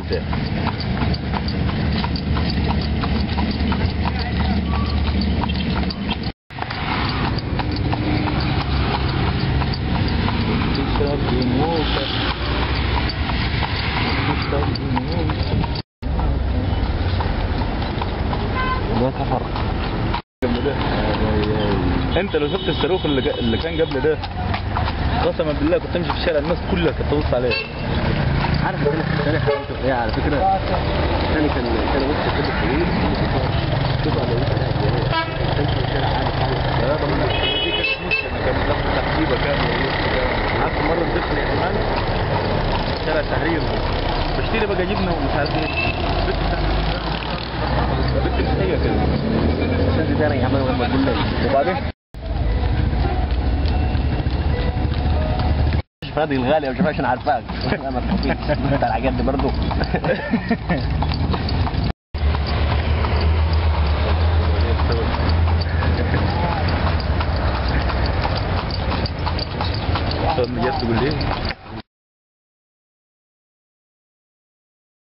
انت تشرب دموعك تشرب دموعك ده سفر قبل ده انت لو شفت الصاروخ اللي, جا- اللي كان قبل ده قسما بالله كنت امشي في الشارع الناس كلها كانت تبص عليه عارف الثاني الثاني حلاوته في ايه على فكره الثاني كان كان وسط كل السنين شوف على وسط كان في الشارع عارف حاجه لا طبعا دي كانت مشكله كانت بتاخد تحسيبه كامله عارف مره نزلت الاحتمال شارع التحرير بشتري بقى جبنه ومش عارف ايه بنت بنت مسيحيه كده الثاني ده انا عمال لما اقول لك وبعدين فادي الغالي وشوف عشان عارفاك انا ما تخافيش انت على الحاجات دي برضه طب جت تقول لي